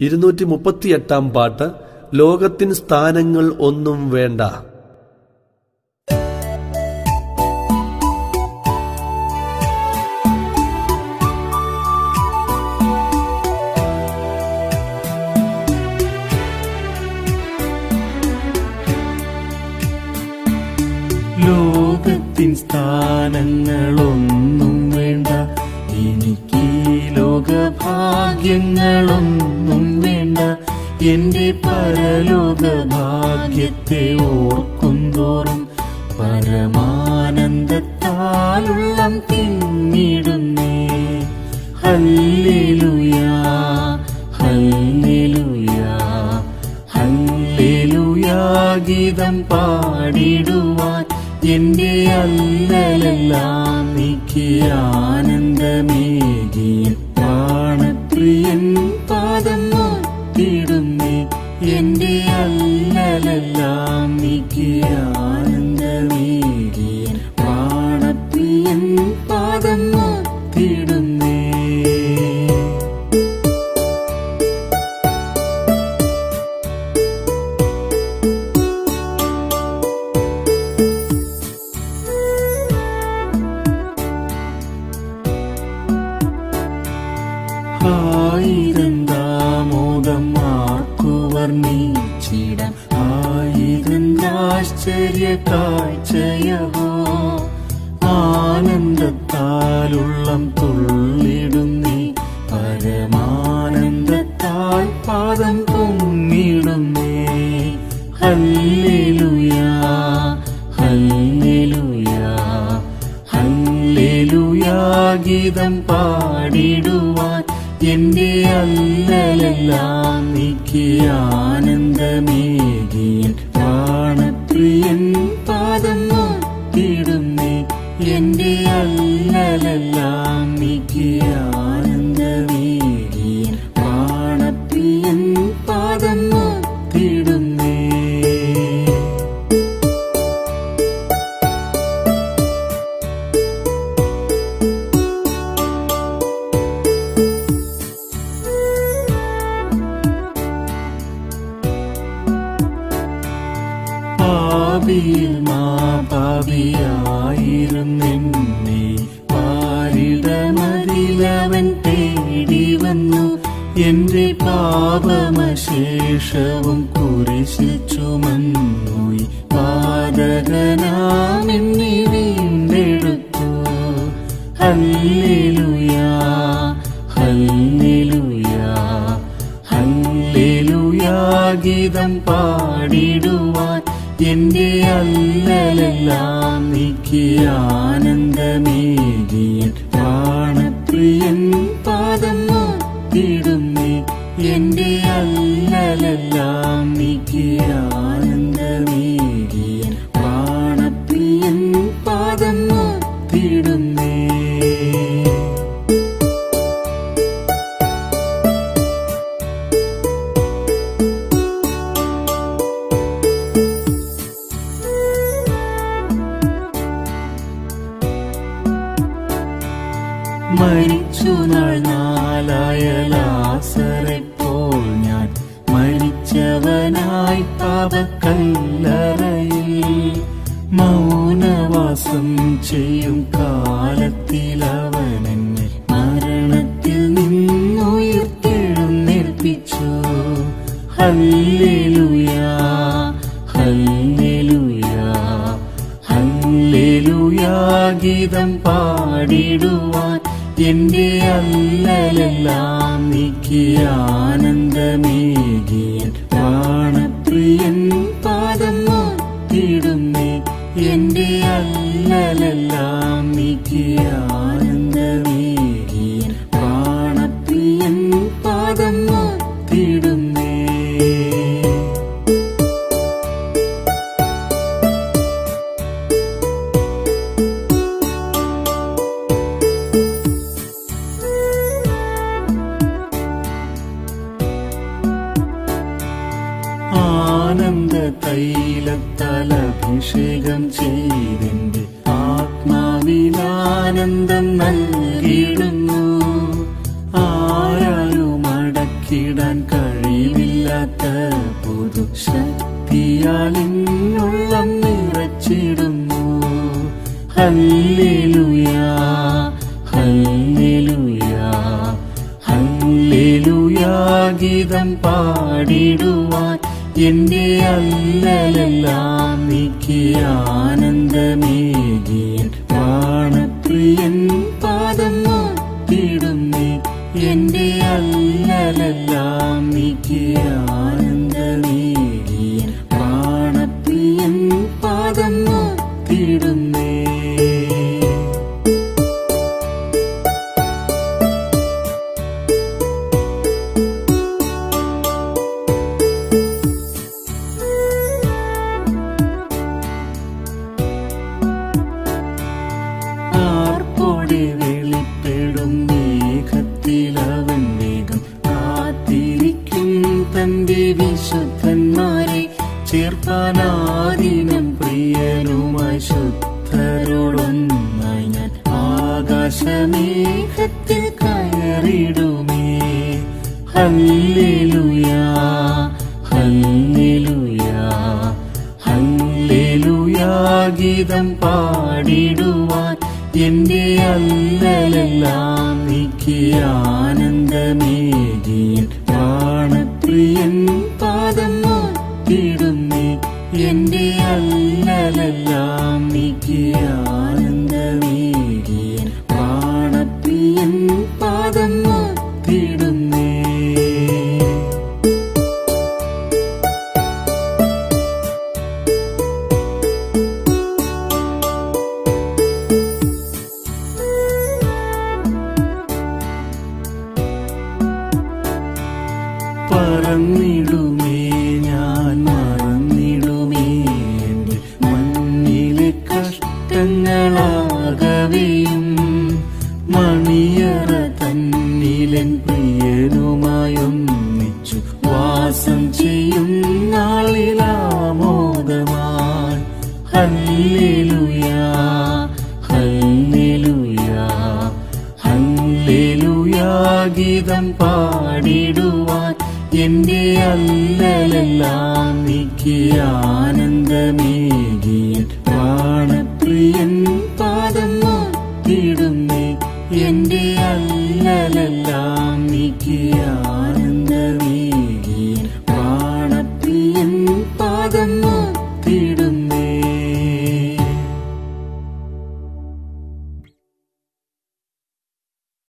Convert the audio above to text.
ഇരുന്നൂറ്റി മുപ്പത്തിയെട്ടാം പാട്ട് ലോകത്തിൻ സ്ഥാനങ്ങൾ ഒന്നും വേണ്ട ലോകത്തിൻ സ്ഥാനങ്ങളൊന്നും വേണ്ട എനിക്ക് ഈ ലോകഭാഗ്യങ്ങളൊന്നും വേണ്ട എന്റെ പരലോക ഭാഗ്യത്തെ ഓർക്കുന്തോറും പരമാനന്ദത്താലുള്ളം തിങ്ങിടുന്നേ ഹല്ലേലൂയാ ഹല്ലേലൂയാ ഹല്ലേലൂയാ ഗീതം പാടിടുവാൻ എന്റെ അല്ലലെല്ലാം നീക്കി ആനന്ദമേകിയ പ്രാണപ്രിയൻ പാദം നോക്കിടുന്നേ എന്റെ അല്ലലെല്ലാം നീക്കി ആനന്ദമേകിയ പ്രാണപ്രിയൻ പാദം നോക്കിടുന്നേ ആയിരന്താമോദം ആർക്കുവർണ്ണീച്ചിടം ആയിരന്താശ്ചര്യ കാഴ്ചയഹോ ആനന്ദത്താലുള്ളം തുള്ളിടുന്നേ പരമാനന്ദത്താൽ പാദം പൊങ്ങിടുന്നേ ഹല്ലേലൂയാ ഹല്ലേലൂയാ ഹല്ലേലൂയാ ഗീതം പാടിടുവാൻ എന്റെ അല്ലലെല്ലാം നീക്കി ആനന്ദമേകിയ പ്രാണപ്രിയൻ പാദം നോക്കിടുന്നേ എന്റെ അല്ലലെല്ലാം നീക്കി ആനന്ദമേകിയ പ്രാണപ്രിയൻ പാദം നോക്കിടുന്നേ പാപിയിൽ മാ പാപിയായിരുന്നെന്നെ പാരിടമതിലവൻ തേടി വന്നു എന്റെ പാപമശേഷവും കുരിശിൽ ചുമന്നുയി പാതകനാമെന്നെ വീണ്ടെടുത്തു ഹല്ലേലൂയാ ഹല്ലേലൂയാ ഹല്ലേലൂയാ ഗീതം പാടിടുവാൻ എന്റെ അല്ലലെല്ലാം നീക്കി ആനന്ദമേകിയ പ്രാണപ്രിയൻ പാദം നോക്കിടുന്നേ എന്റെ അല്ലലെല്ലാം നീക്കി ആനന്ദമേകിയ പ്രാണപ്രിയൻ പാദം നോക്കിടുന്നേ മരിച്ചു നാൾ നാലായ ലാസറെപ്പോൾ ഞാൻ മരിച്ചവനായി പാപക്കല്ലറയിൽ മൗനവാസം ചെയ്യും കാലത്തിൽ അവൻ എന്നെ മരണത്തിൽ നിന്നുയർത്തെഴുന്നേൽപ്പിച്ചു ഹല്ലേലൂയാ ഹല്ലേലൂയാ ഹല്ലേലൂയാ ഗീതം പാടിടുവാൻ എന്റെ അല്ലലെല്ലാം നീക്കി ആനന്ദമേകിയ പ്രാണപ്രിയൻ പാദം നോക്കിടുന്നേ എന്റെ അല്ലലെല്ലാം നീക്കി ആനന്ദമേകിയ പ്രാണപ്രിയൻ പാദം നോക്കിടുന്നേ ആനന്ദ തൈലത്താൽ അഭിഷേകം ചെയ്തിന്റെ ആത്മാവിലാനന്ദം നൽകിയിടുന്നു ആരാലും അടക്കി മാറ്റിടാൻ കഴിവില്ലാത്ത പുതു ശക്തിയാൽ എന്നുള്ളം നിറച്ചിടുന്നു ഹല്ലേലൂയാ ഹല്ലേലൂയാ ഹല്ലേലൂയാ ഗീതം പാടിടുവാൻ എന്റെ അല്ലലെല്ലാം നീക്കി ആനന്ദമേകിയൻ പ്രാണപ്രിയൻ പാദം നോക്കിടുന്നേ എന്റെ അല്ലലെല്ലാം നീക്കി ആനന്ദമേകിയൻ പ്രാണപ്രിയൻ പാദം നോക്കിടുന്നേ ആർപ്പോടെ വെളിപ്പെടും മേഘത്തിലവൻ വേഗം കാത്തിരിക്കും തന്റെ വിശുദ്ധന്മാരെ ചേർപ്പാനാദിനം പ്രിയനുമായി ശുദ്ധരോടൊന്നായി ഞാൻ ആകാശമേഘത്തിൽ കയറിടുമേ ഹല്ലേലൂയാ ഹല്ലേലൂയാ ഹല്ലേലൂയാ ഗീതം പാടിടുവാൻ എന്റെ അല്ലലെല്ലാം നീക്കി ആനന്ദമേകിയൻ പ്രാണപ്രിയൻ പാദം നോക്കിടുന്നേ എന്റെ അല്ലലെല്ലാം നീക്കി ആനന്ദമേകിയൻ പ്രാണപ്രിയൻ പാദം നോക്കിടുന്നേ പറന്നിടുമേ ഞാൻ മറന്നിടുമേ എൻ്റെ മണ്ണിലെ കഷ്ടങ്ങളാകവെയും മണിയറ തന്നിലൻ പ്രിയനുമായൊന്നിച്ചു വാസം ചെയ്യും നാളിലാമോദമായി ഹല്ലേലൂയാ ഹല്ലേലൂയാ ഹല്ലേലൂയാ ഗീതം പാടിടുവാൻ എന്റെ അല്ലലെല്ലാം നീക്കി ആനന്ദമേകിയൻ പ്രാണപ്രിയൻ പാദം നോക്കിടുന്നേ എന്റെ അല്ലലെല്ലാം നീക്കി ആനന്ദമേ